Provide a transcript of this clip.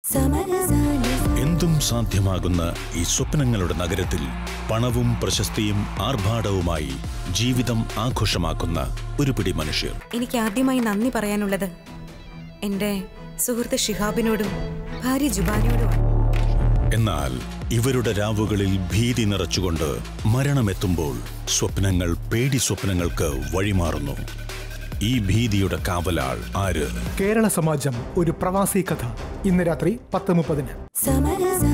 എന്തും സാധ്യമാകുന്ന ഈ സ്വപ്നങ്ങളുടെ നഗരത്തിൽ പണവും പ്രശസ്തിയും ആർഭാടവുമായി ജീവിതം ആഘോഷമാക്കുന്ന ഒരു പിടി മനുഷ്യർ എനിക്ക് ആദ്യമായി നന്ദി പറയാനുള്ളത് എൻ്റെ സുഹൃത്ത് ഷിഹാബിനോടും ഭാര്യ ജുബാനോടുമാണ് എന്നാൽ ഇവരുടെ രാവുകളിൽ ഭീതി നിറച്ചുകൊണ്ട് മരണമെത്തുമ്പോൾ സ്വപ്നങ്ങൾ പേടി സ്വപ്നങ്ങൾക്ക് വഴിമാറുന്നു ഈ ഭീതിയുടെ കാവലാൾ ആര് കേരള സമാജം ഒരു പ്രവാസി കഥ ഇന്ന് രാത്രി പത്ത് മുപ്പതിന് സമരസ